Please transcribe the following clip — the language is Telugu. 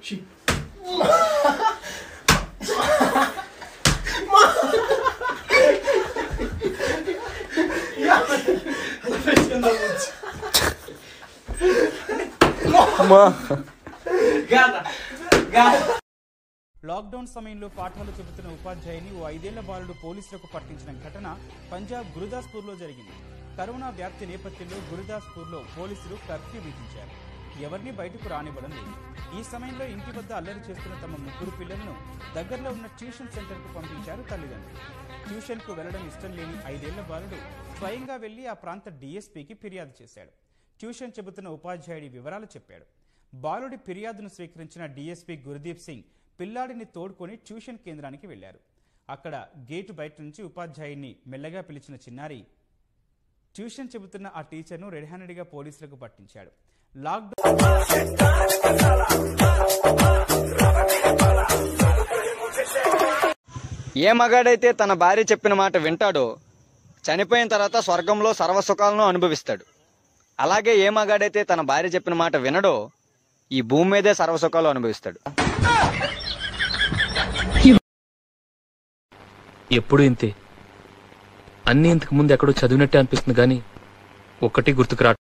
లాక్డౌన్ సమయంలో పాఠాలు చెబుతున్న ఉపాధ్యాయుని ఓ ఐదేళ్ల బాలుడు పోలీసులకు పట్టించిన ఘటన పంజాబ్ గురుదాస్పూర్లో జరిగింది కరోనా వ్యాప్తి నేపథ్యంలో గురుదాస్పూర్లో పోలీసులు కర్ఫ్యూ విధించారు ఎవరిని బయటకు రానివ్వడం లేదు ఈ సమయంలో ఇంటి వద్ద అల్లరి చేస్తున్న తమ ముగ్గురు పిల్లలను దగ్గరలో ఉన్న ట్యూషన్ సెంటర్కు పంపించారు తల్లిదండ్రులు ట్యూషన్కు వెళ్లడం ఇష్టం లేని ఐదేళ్ల బాలుడు స్వయంగా వెళ్లి ఆ ప్రాంత డీఎస్పీకి ఫిర్యాదు చేశాడు ట్యూషన్ చెబుతున్న ఉపాధ్యాయుడి వివరాలు చెప్పాడు బాలుడి ఫిర్యాదును స్వీకరించిన డీఎస్పీ గురుదీప్ సింగ్ పిల్లాడిని తోడుకొని ట్యూషన్ కేంద్రానికి వెళ్లారు అక్కడ గేటు బయట నుంచి ఉపాధ్యాయుడిని మెల్లగా పిలిచిన చిన్నారి ట్యూషన్ చెబుతున్న ఆ టీచర్ను రెడ్ హ్యాండెడ్గా పోలీసులకు పట్టించాడు లాక్డౌన్ ఏ మగాడైతే తన భార్య చెప్పిన మాట వింటాడో చనిపోయిన తర్వాత స్వర్గంలో సర్వసుఖాలను అనుభవిస్తాడు అలాగే ఏ మగాడైతే తన భార్య చెప్పిన మాట వినడో ఈ భూమి మీదే సర్వసుఖాలు అనుభవిస్తాడు ఎప్పుడు ఇంతే అన్నీ ఇంతకు ముందు ఎక్కడో చదివినట్టే అనిపిస్తుంది కానీ ఒక్కటి గుర్తుకు రా